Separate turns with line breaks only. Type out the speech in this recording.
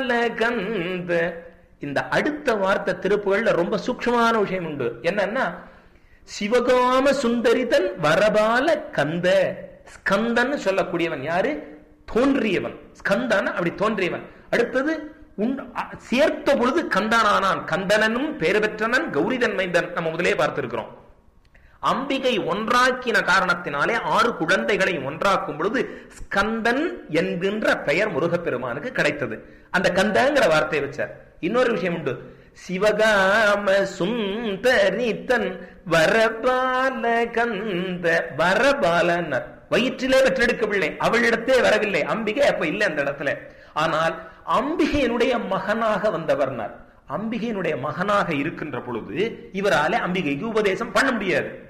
கந்த இந்த அடுத்த வார்த்தை திருப்புகள்ல ரொம்ப சூக்ஷ்மமான விஷயம் உண்டு என்னன்னா சிவகாம சுந்தரிதன் வரபால கந்த ஸ்கந்தன் சொல்லக்கூடியவன் யாரு தோன்றியவன் ஸ்கந்தன் அப்படி தோன்றியவன் அடுத்தது உண்- அ- சேர்த்த பொழுது கந்தனானான் கந்தனனும் பேறு பெற்றனன் கௌரிதன் மைந்தன் நம்ம முதலே பார்த்திருக்கிறோம் அம்பிகை ஒன்றாக்கின காரணத்தினாலே ஆறு குழந்தைகளை ஒன்றாக்கும் பொழுது ஸ்கந்தன் என்கின்ற பெயர் முருகப்பெருமானுக்கு கிடைத்தது அந்த கந்தங்கிற வார்த்தையை வச்சார் இன்னொரு விஷயம் உண்டு சிவகாம சுந்தரித்தன் வரபால கந்த வரபாலன்னர் வயிற்றிலே பெற்றெடுக்கவில்லை அவளிடத்தே வரவில்லை அம்பிகை அப்ப இல்லை அந்த இடத்துல ஆனால் அம்பிகையினுடைய மகனாக வந்தவர்னார் அம்பிகையினுடைய மகனாக இருக்கின்ற பொழுது இவராலே அம்பிகைக்கு உபதேசம் பண்ண முடியாது